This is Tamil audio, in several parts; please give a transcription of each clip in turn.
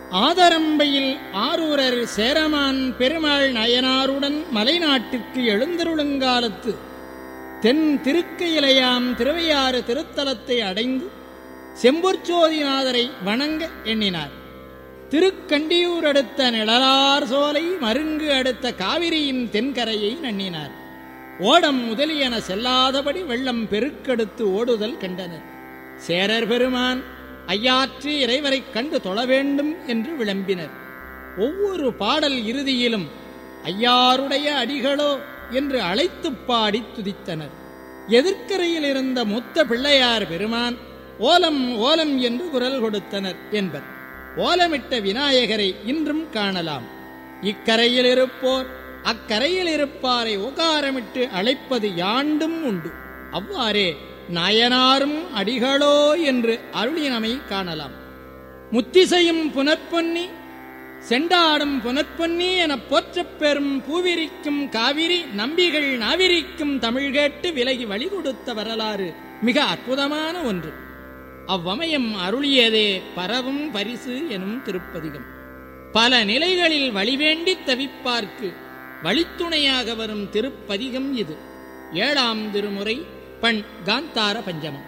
ஆதரம்பையில் ஆரூரர் சேரமான் பெருமாள் நயனாருடன் மலைநாட்டிற்கு எழுந்தருளுங்காலத்து தென் திருக்கையிலையாம் திருவையாறு திருத்தலத்தை அடைந்து செம்பொற்சோதிநாதரை வணங்க எண்ணினார் திருக்கண்டியூர் அடுத்த நிழலார் சோலை மருங்கு அடுத்த காவிரியின் தென்கரையை நண்ணினார் ஓடம் முதலியன செல்லாதபடி வெள்ளம் பெருக்கெடுத்து ஓடுதல் கண்டனர் சேரர் பெருமான் ஐயாற்று இறைவரைக் கண்டு தொழ வேண்டும் என்று விளம்பினர் ஒவ்வொரு பாடல் இறுதியிலும் ஐயாருடைய அடிகளோ என்று அழைத்துப் பாடி துதித்தனர் எதிர்க்கரையில் இருந்த முத்த பிள்ளையார் பெருமான் ஓலம் ஓலம் என்று குரல் கொடுத்தனர் என்பர் ஓலமிட்ட விநாயகரை இன்றும் காணலாம் இக்கரையில் இருப்போர் அக்கரையில் இருப்பாரை ஓகாரமிட்டு அழைப்பது யாண்டும் உண்டு அவ்வாறே நாயனாரும் அடிகளோ என்று அருளினமை காணலாம் முத்திசையும் புனற்பொன்னி செண்டாடும் புனற்பொன்னி எனப் போற்றப் பெறும் பூவிரிக்கும் காவிரி நம்பிகள் நாவிரிக்கும் தமிழ் கேட்டு விலகி வழி கொடுத்த வரலாறு மிக அற்புதமான ஒன்று அவ்வமயம் அருளியதே பரவும் பரிசு எனும் திருப்பதிகம் பல நிலைகளில் வழிவேண்டி தவிப்பார்க்கு வழித்துணையாக வரும் திருப்பதிகம் இது ஏழாம் திருமுறை பண் காந்தார பஞ்சமம்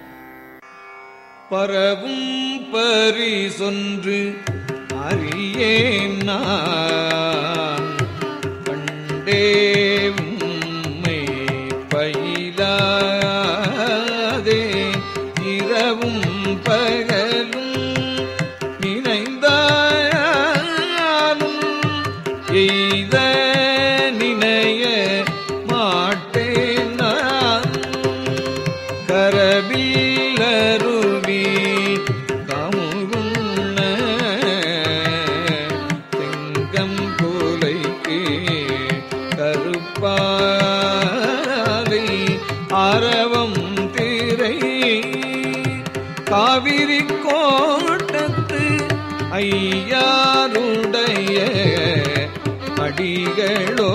பரவும் பரிசொன்று அறியேன் நான் கண்டே உம்மை பயிலாதே இரவும் பகலும் நினைந்தாலும் எய்த நினைய மாட்டேன் நான் கரபில்லருவி கமுகுண்ண தெங்கம் போலைக்கு கருப்பாலை அரவம் திரை காவிரி கோட்டத்து ஐயாருடைய அடிகளோ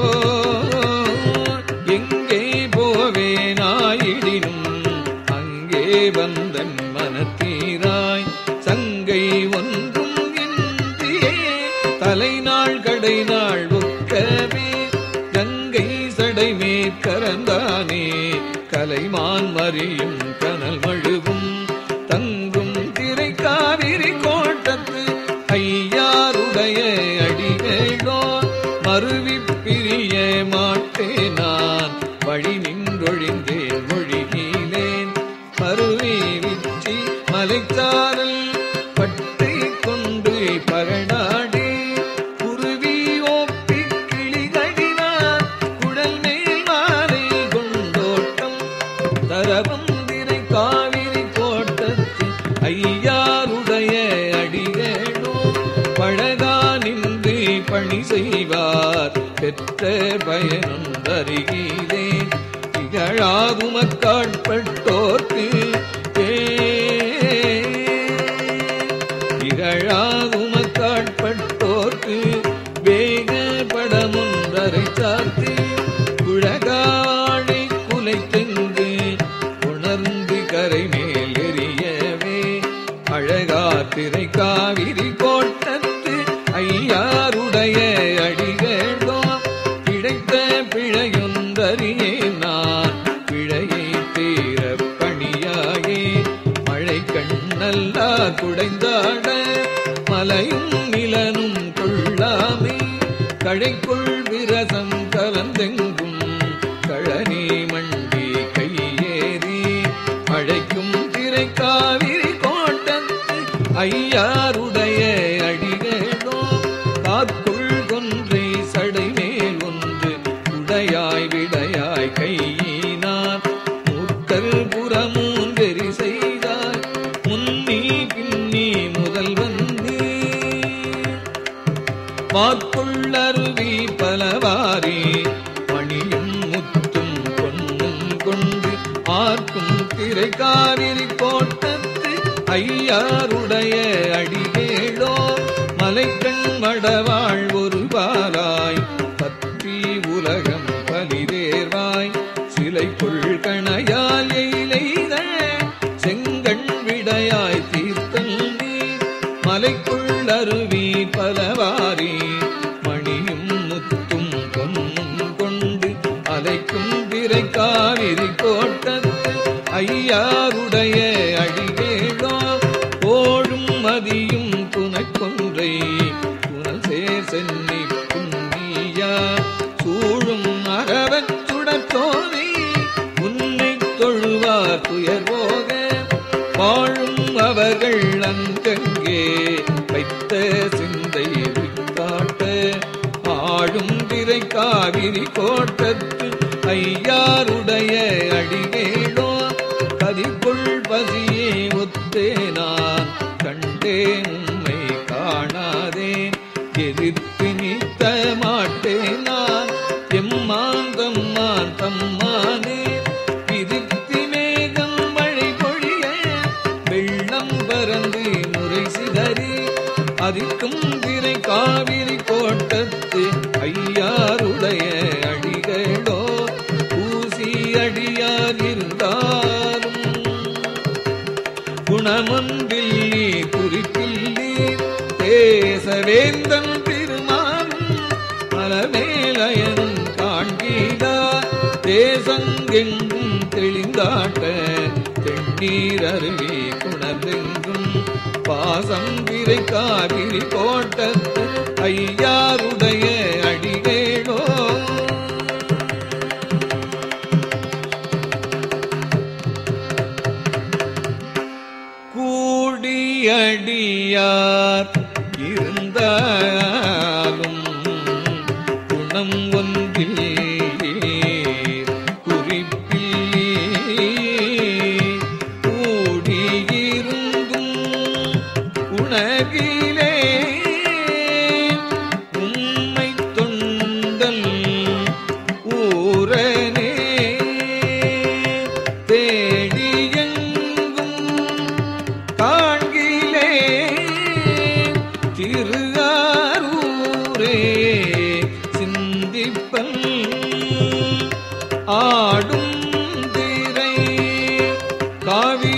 எங்கே போவேனாயிடினும் அங்கே வந்தன் மனத்தீராய் சங்கை ஒன்றும் இன்றியே தலைநாள் கடை நாள் ஒக்கவே கங்கை சடை மேற்கரந்தானே கலைமான் மறியும் கனல் மழுவும் தங்கும் திரை காவிரி கோட்டத்து ஐயாருடைய அடிகளோ மறுவி பிரிய மாட்டேன் நான் வழி நின்றொழிந்தேன் மொழிகிலேன் மறுவி விச்சி மலைச்சாரல் பட்டை கொண்டு பகடாடி குருவி ஓப்பி கிளிகளினார் குடல் மேல் மாலை கொண்டோட்டம் தரவம் திரை காவிரி கோட்டத்து ஐயாருடைய அடிகளோ பழகா நின்று பணி செய்வார் பெற்ற பயனொன்றருகிலே திகழாகுமக்காட்பட்டோர்க்கு திகழாகுமக்காட்பட்டோர்க்கு வேக படமொன்றரை சாத்தி குழகாழி குலைத்தெங்கு உணர்ந்து கரை மேல் எரியவே அழகா திரை காவிரி கோட்டத்து ஐயாருடைய அடிகளோ கிடைத்த பிழையொன்றறியே நான் பிழையை தீர பணியாகே மழை கண்ணல்லா குடைந்தாட மலையும் நிலனும் கொள்ளாமே கழைக்குள் விரசம் கலந்தெங்கும் கழனி மண்டி கையேறி அழைக்கும் திரை காவிரி கோட்டத்து ஐயாருடைய அடிகளோ காக்குள் கொன்றை சடை மேல் ஒன்று உடையாய் விடையாய் கையினார் மூக்கல் புறமூன்றெறி செய்தார் முன்னி பின்னி முதல் வந்து வாக்குள்ளருவி பலவாரி மணியும் முத்தும் பொன்னும் கொண்டு ஆர்க்கும் திரை காவிரி கோட்டத்து ஐயாருடைய அடிகேளோ மலைக்கண் மடவாள் ஒரு பாலாய் பற்றி உலகம் பலிதேர்வாய் சிலை கொள்கணையால் எயிலைத செங்கண் விடையாய் தீர்த்தல் நீர் மலைக்குள்ளருவி பலவாரி மணியும் முத்தும் பொன்னும் கொண்டு அலைக்கும் திரை காவிரி கோட்டத்து ஐயாருடைய அடிகேடோ ஓடும் மதியும் புனக்கொன்றை புனல் சேர் சென்னி புண்ணியா சூழும் அறவச் சுடத்தோதி உன்னை தொழுவார் துயர் போக வாழும் அவர்கள் அங்கங்கே வைத்த சிந்தை விட்டாட்ட ஆடும் திரை காவிரி கோட்டத்து ஐயாருடைய அடிகேடோ கதிக்குள் பசியே ஒத்தே நான் கண்டேன் உம்மை காணாதே எதிர்த்து நீத்த மாட்டேன் நான் எம்மான் தம்மான் தம்மானே விதிர்த்தி மேகம் மழை பொழிய வெள்ளம் பறந்து முறை சிதறி அதிர்க்கும் திரை காவிரி கோட்டத்து ஐயாருடைய அடிகளோ ஊசி அடியார் இருந்தாலும் குணமொன்றில்லி குறிப்பில்லி தேசவேந்தன் திருமாலும் மலமேலயனும் காண்கீதா தேசங்கெங்கும் தெளிந்தாட்ட தென்னீர் அருவி குணர்ந்தெங்கும் பாசம் விரை காவிரி கோட்டத்து ஐயாருடைய அடிகளோ கூடியடியார் இருந்தாலும் குணம் ஒன்றில் குறிப்பில் கூடியிருந்தும் உணவிலே உம்மை தொண்டல் ஊரனே தேடியெங்கும் காண்கிலே திருவாரூரே சிந்திப்பன் ஆடும் திரை காவி